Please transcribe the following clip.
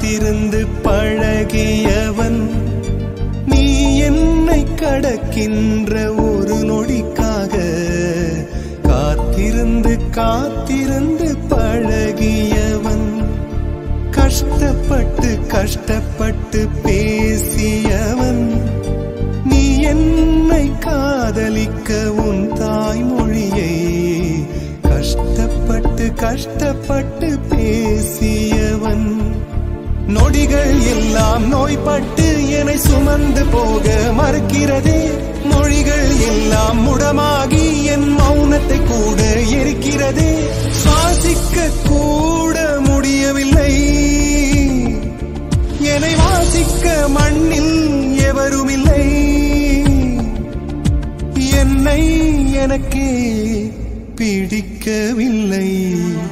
காத்திருந்து பழகியவன் நீ என்னை கடக்கின்ற ஒரு நொடிக்காக காத்திருந்து காத்திருந்து பழகியவன் கஷ்டப்பட்டு கஷ்டப்பட்டு பேசியவன் நீ என்னை காதலிக்க உன் தாய்மொழியை கஷ்டப்பட்டு கஷ்டப்பட்டு பேசியவன் நொடிகள் எல்லாம் நோய்பட்டு என்னை சுமந்து போக மறுக்கிறதே மொழிகள் எல்லாம் முடமாகி என் மௌனத்தை கூட எரிக்கிறதே சுவாசிக்க கூட முடியவில்லை என்னை வாசிக்க மண்ணில் எவருமில்லை என்னை எனக்கே பிடிக்கவில்லை